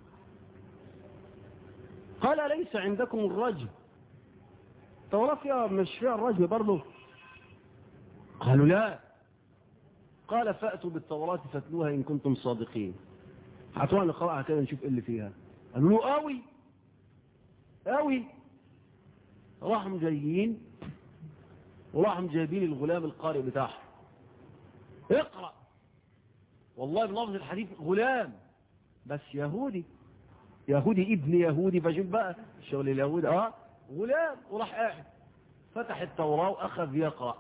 قال ليس عندكم الرجم التوراة فيها مش فيها الرجم برضه قالوا لا قال فأتوا بالتوراة فاتلوها إن كنتم صادقين هاتوها نقرأها كده نشوف إيه اللي فيها قالوا له قوي قوي راحوا جايين وراحوا جايبين الغلام القارئ بتاعهم اقرأ والله بلفظ الحديث غلام بس يهودي يهودي ابن يهودي فشوف بقى الشغل اليهودي اه غلام وراح قاعد فتح التوراة واخذ يقرأ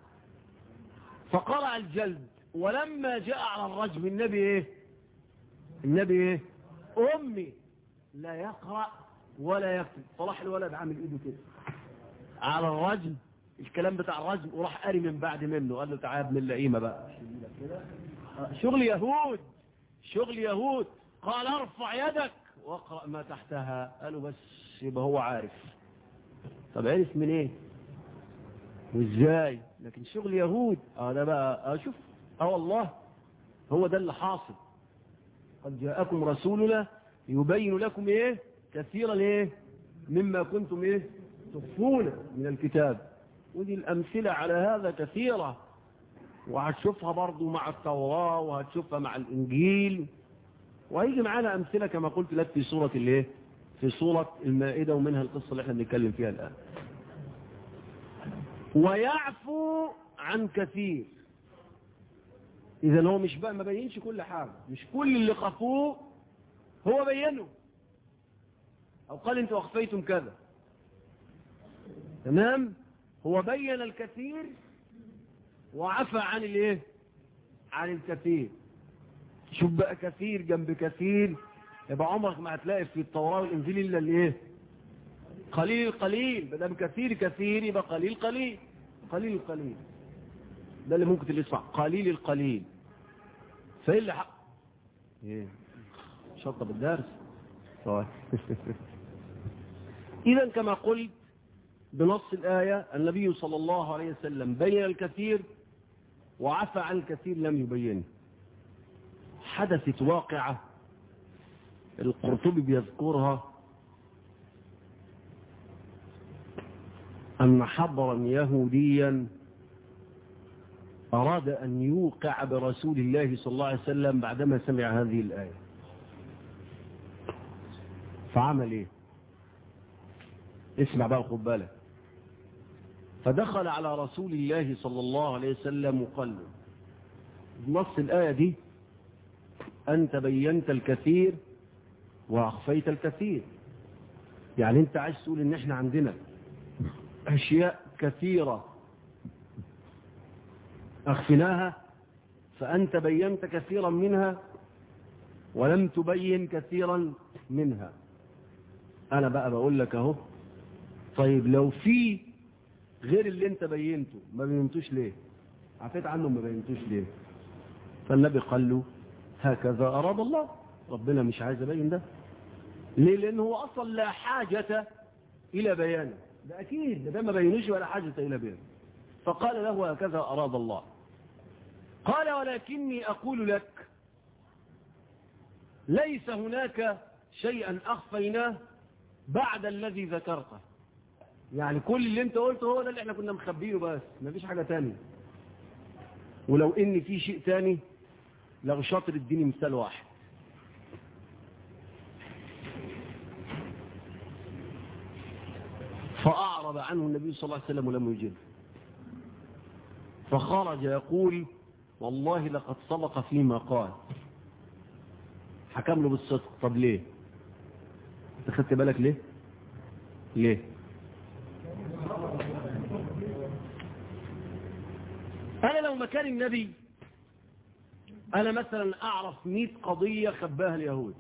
فقرأ الجلد ولما جاء على الرجم النبي ايه النبي ايه امي لا يقرأ ولا يكتب فراح الولد عامل ايده كده على الرجم الكلام بتاع الرجم وراح قاري من بعد منه قال له تعالى ابن اللئيمه بقى شغل يهود شغل يهود قال ارفع يدك واقرأ ما تحتها قالوا بس يبقى هو عارف طب عرف من ايه وازاي لكن شغل يهود اه ده بقى اشوف اه والله هو ده اللي حاصل قد جاءكم رسولنا يبين لكم ايه كثيرا ايه مما كنتم ايه تخفون من الكتاب ودي الامثله على هذا كثيره وهتشوفها برضو مع التوراة وهتشوفها مع الإنجيل وهيجي معانا أمثلة كما قلت لك في سورة الايه في سورة المائدة ومنها القصة اللي احنا بنتكلم فيها الآن ويعفو عن كثير إذا هو مش بقى ما بينش كل حاجة مش كل اللي خافوه هو بينه أو قال أنتوا أخفيتم كذا تمام هو بين الكثير وعفى عن الايه عن الكثير شوف بقى كثير جنب كثير يبقى عمرك ما هتلاقي في التوراة والإنجيل إلا الايه قليل قليل بدل كثير كثير يبقى قليل قليل قليل قليل ده اللي ممكن تسمع قليل القليل فايه اللي حق ايه شطب الدرس طيب اذا كما قلت بنص الآية النبي صلى الله عليه وسلم بين الكثير وعفى عن الكثير لم يبينه حدثت واقعة القرطبي بيذكرها أن حضرا يهوديا أراد أن يوقع برسول الله صلى الله عليه وسلم بعدما سمع هذه الآية فعمل ايه اسمع بقى خد بالك فدخل على رسول الله صلى الله عليه وسلم وقال له نص الآية دي أنت بينت الكثير وأخفيت الكثير يعني أنت عايز تقول إن إحنا عندنا أشياء كثيرة أخفناها فأنت بينت كثيرا منها ولم تبين كثيرا منها أنا بقى بقول لك أهو طيب لو في غير اللي انت بينته ما بينتوش ليه عفيت عنه ما بينتوش ليه فالنبي قال له هكذا أراد الله ربنا مش عايز يبين ده ليه لأنه هو أصلا لا حاجة إلى بيانه ده أكيد ده ما بينوش ولا حاجة إلى بيانه فقال له هكذا أراد الله قال ولكني أقول لك ليس هناك شيئا أخفيناه بعد الذي ذكرته يعني كل اللي انت قلته هو ده اللي احنا كنا مخبينه بس ما فيش حاجة تانية ولو ان في شيء تاني لو شاطر اديني مثال واحد فأعرض عنه النبي صلى الله عليه وسلم ولم يجب فخرج يقول والله لقد صدق فيما قال حكم له بالصدق طب ليه انت خدت بالك ليه ليه انا لو مكان النبي انا مثلا اعرف مئة قضية خباها اليهود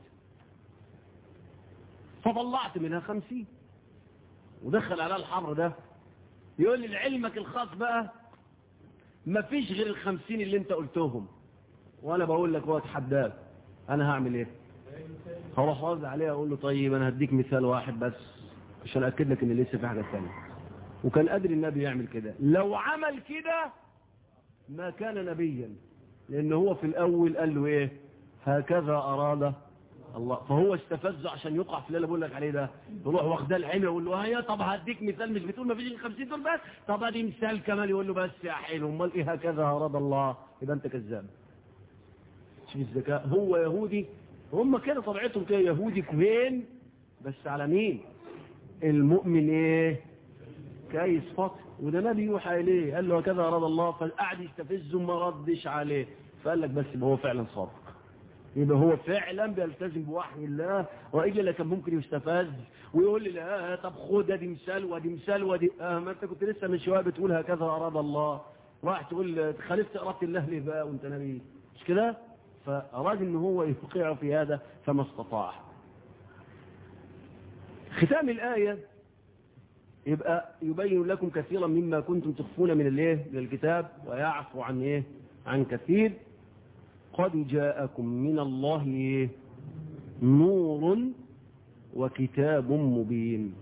فطلعت منها خمسين ودخل على الحمر ده يقول لي لعلمك الخاص بقى ما فيش غير الخمسين اللي انت قلتهم وانا بقول لك هو اتحداك انا هعمل ايه هروح اوزع عليه اقول له طيب انا هديك مثال واحد بس عشان اكد لك ان لسه في حاجه ثانيه وكان قادر النبي يعمل كده لو عمل كده ما كان نبيا لان هو في الاول قال له ايه هكذا اراد الله فهو استفزه عشان يقع في اللي بقول لك عليه ده يروح واخداه العين يقول له هيا طب هديك مثال مش بتقول ما فيش 50 دول بس طب ادي مثال كمان يقول له بس يا حلو امال ايه هكذا اراد الله يبقى انت كذاب شوف الذكاء هو يهودي هم كده طبيعتهم كده يهودي كوين بس على مين المؤمن ايه كايس فاطر وده نبي يوحى اليه قال له هكذا اراد الله فقعد يستفزه ما ردش عليه فقال لك بس يبقى هو فعلا صادق يبقى هو فعلا بيلتزم بوحي الله واجل كان ممكن يستفز ويقول لي لا طب خد ادي مثال وادي مثال وادي آه ما انت كنت لسه من شويه بتقول هكذا اراد الله راح تقول خالفت اراده الله ليه بقى وانت نبي مش كده فاراد ان هو يوقع في هذا فما استطاع ختام الايه يبقى يبين لكم كثيرا مما كنتم تخفون من الايه من الكتاب ويعفو عن ايه عن كثير قد جاءكم من الله إيه؟ نور وكتاب مبين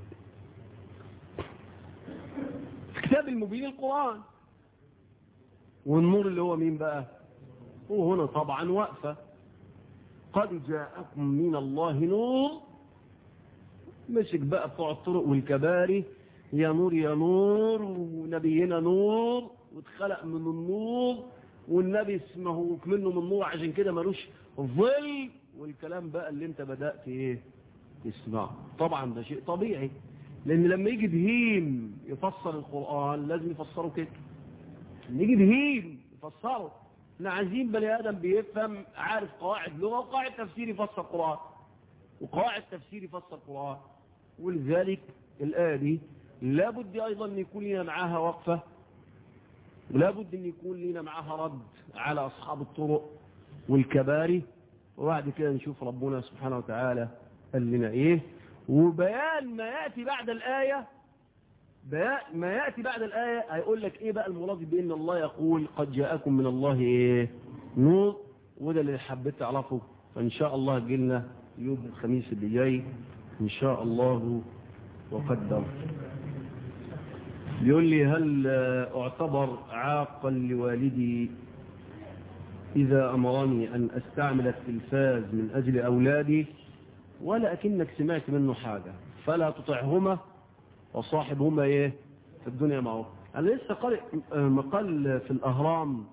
الكتاب المبين القرآن والنور اللي هو مين بقى وهنا طبعا وقفة قد جاءكم من الله نور مسك بقى بتوع الطرق والكباري يا نور يا نور ونبينا نور واتخلق من النور والنبي اسمه منه من نور عشان كده ملوش ظل والكلام بقى اللي انت بدأت ايه تسمعه طبعا ده شيء طبيعي لان لما يجي بهيم يفسر القرآن لازم يفسره كده لما يجي بهيم يفسره احنا عايزين بني ادم بيفهم عارف قواعد لغة وقواعد تفسير يفسر قرآن وقواعد تفسير يفسر قرآن ولذلك الآية دي لابد ايضا ان يكون لنا معاها وقفة ولا بد ان يكون لنا معاها رد على اصحاب الطرق والكباري وبعد كده نشوف ربنا سبحانه وتعالى قال لنا ايه وبيان ما ياتي بعد الايه بيان ما ياتي بعد الايه هيقول لك ايه بقى المراد بان الله يقول قد جاءكم من الله ايه نور وده اللي حبيت تعرفه فان شاء الله جيلنا يوم الخميس اللي جاي ان شاء الله وقدر بيقول لي هل اعتبر عاقا لوالدي إذا أمرني أن أستعمل التلفاز من أجل أولادي ولا أكنك سمعت منه حاجة فلا تطعهما وصاحبهما إيه في الدنيا معه أنا لسه قارئ مقال في الأهرام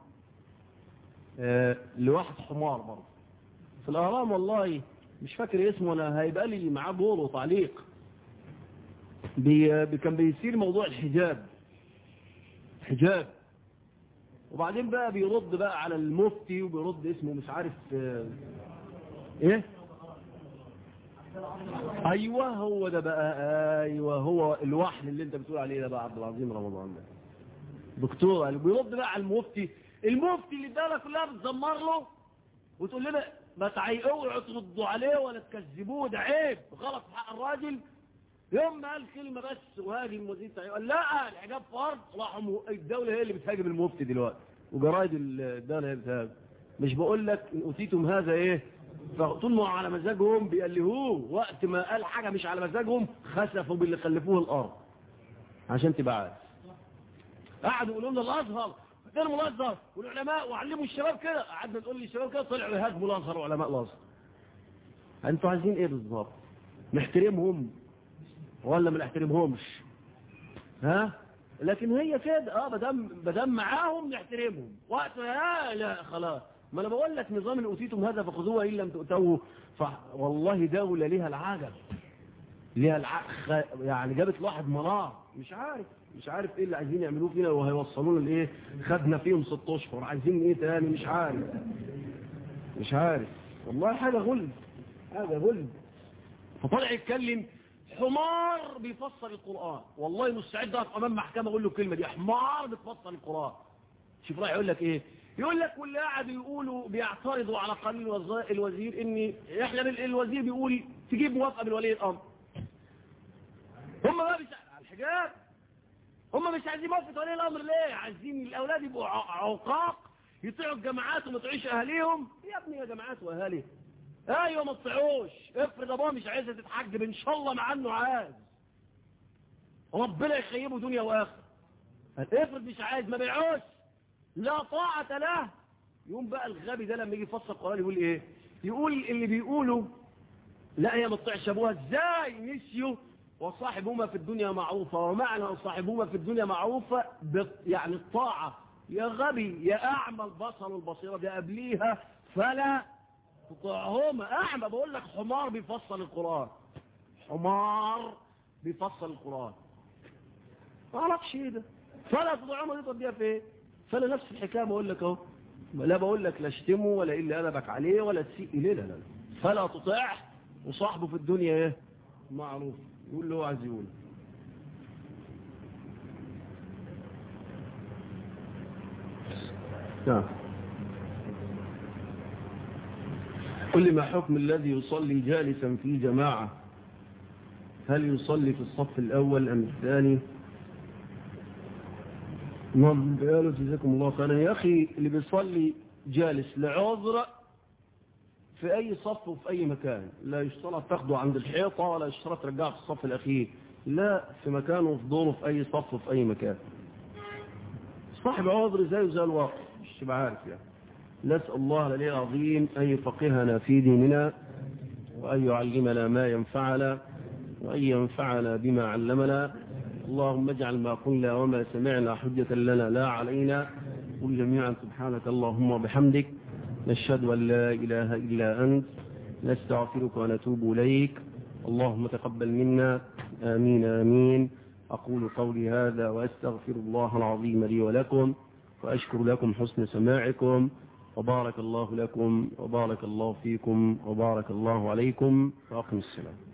لواحد حمار برضه في الأهرام والله مش فاكر اسمه أنا هيبقى لي معاه دور وتعليق بي كان بيصير موضوع الحجاب حجاب وبعدين بقى بيرد بقى على المفتي وبيرد اسمه مش عارف ايه ايوه هو ده بقى ايوه هو الوحل اللي انت بتقول عليه ده بقى عبد العظيم رمضان ده دكتور قال بيرد بقى على المفتي المفتي اللي الدوله كلها بتزمر له وتقول لنا ما تعيقوا تردوا عليه ولا تكذبوه ده عيب غلط في حق الراجل يوم ما قال كلمة بس وهاجم وزير تعيين قال لا الحجاب فرض راحوا الدولة هي اللي بتهاجم المفتي دلوقتي وجرايد الدولة بتاعه مش بقول لك ان اوتيتم هذا ايه فطول ما على مزاجهم بيقلهوه وقت ما قال حاجة مش على مزاجهم خسفوا باللي خلفوه الارض عشان تبقى عارف قعدوا يقولوا لنا الازهر احترموا الازهر والعلماء وعلموا الشباب كده قعدنا نقول للشباب كده طلعوا يهاجموا الازهر وعلماء الازهر انتوا عايزين ايه بالظبط نحترمهم ولا ما نحترمهمش ها لكن هي كده اه بدم بدم معاهم نحترمهم وقت لا لا خلاص ما انا بقول لك نظام الاوتيتم هذا فخذوه ان لم تؤتوه والله دولة ليها العجب ليها الع... يعني جابت واحد منار مش عارف مش عارف ايه اللي عايزين يعملوه فينا وهيوصلونا لايه خدنا فيهم ست اشهر عايزين ايه تاني مش عارف مش عارف والله حاجة غلب حاجة غلب فطلع يتكلم حمار بيفسر القرآن والله مستعد اقف امام محكمة اقول له الكلمة دي حمار بتفسر القرآن شوف راح يقول لك ايه يقول لك واللي قاعد يقولوا بيعترضوا على قانون الوزير ان احنا الوزير بيقول تجيب موافقة من ولي الامر هم بقى مش على الحجاب هم مش عايزين موافقة ولي الامر ليه عايزين الاولاد يبقوا عقاق يطيعوا الجماعات وما يطيعوش اهاليهم يا ابني يا جماعات واهالي ايوه ما تطيعوش افرض ابوها مش عايزه تتحجب ان شاء الله مع انه عايز ربنا يخيبه دنيا واخره افرض مش عايز ما بيعوش لا طاعة له يقوم بقى الغبي ده لما يجي يفسر القرآن يقول ايه يقول اللي بيقولوا لا هي ما تطيعش ابوها ازاي نسيوا وصاحبهما في الدنيا معروفة ومعنى وصاحبهما في الدنيا معروفة يعني الطاعة يا غبي يا أعمى البصر والبصيرة ده قبليها فلا تطيعهما أعمى بقول لك حمار بيفصل القرآن حمار بيفصل القرآن ما اعرفش ايه ده فلا تطيعهما دي توديها في ايه فانا نفس الحكايه بقول لك اهو لا بقول لك لا اشتمه ولا ايه اللي ادبك عليه ولا تسيء اليه لا لا فلا تطيعه وصاحبه في الدنيا ايه معروف يقول اللي هو عايز يقول نعم قل ما حكم الذي يصلي جالسا في جماعة هل يصلي في الصف الأول أم الثاني نعم قالوا جزاكم الله خيرا يا أخي اللي بيصلي جالس لعذر في أي صف وفي أي مكان لا يشترط تاخده عند الحيطة ولا يشترط ترجعه في الصف الأخير لا في مكانه وفي دوره في أي صف وفي أي مكان صاحب عذر زيه زي الواقع مش تبقى عارف يعني نسأل الله العلي العظيم أن يفقهنا في ديننا وأن يعلمنا ما ينفعنا وأن ينفعنا بما علمنا اللهم اجعل ما قلنا وما سمعنا حجة لنا لا علينا قل جميعا سبحانك اللهم وبحمدك نشهد أن لا إله إلا أنت نستغفرك ونتوب إليك اللهم تقبل منا آمين آمين أقول قولي هذا وأستغفر الله العظيم لي ولكم وأشكر لكم حسن سماعكم وبارك الله لكم وبارك الله فيكم وبارك الله عليكم وأقم السلام